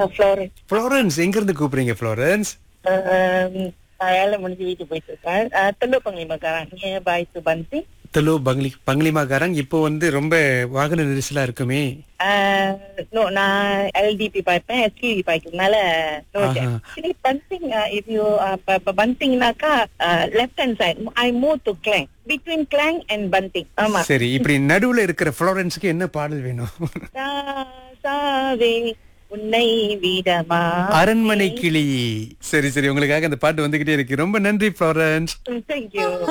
Florence Florence எங்க இருந்து கூப்பிடுறீங்க ஃப்ளோரன்ஸ் வேலை முடிஞ்சு வீட்டுக்கு போயிட்டு இருக்கேன் தெல்லு பங்களி மக்காரன் பாய் டு பந்தி தெலு பங்களி பங்களிமாகாரங் இப்போ வந்து ரொம்ப வாகன நெரிசலா இருக்குமே நோ நான் எல்டிபி பாய்ப்பேன் எஸ்கிடி பாய்க்கிறதுனால நோ ஆஹா. ஆக்சுவலி பந்திங் இஃப் யூ பந்திங்னாக்கா left hand side I move to clang between clang and பந்திங் ஆமா சரி இப்படி நடுவுல இருக்கிற ஃப்ளோரன்ஸுக்கு என்ன பாடல் வேணும் சாவே உன்னை விடமா அரண்மனை கிளி சரி சரி உங்களுக்காக அந்த பாட்டு வந்துகிட்டே இருக்கு ரொம்ப நன்றி ஃப்ளோரன்ஸ் தேங்க்யூ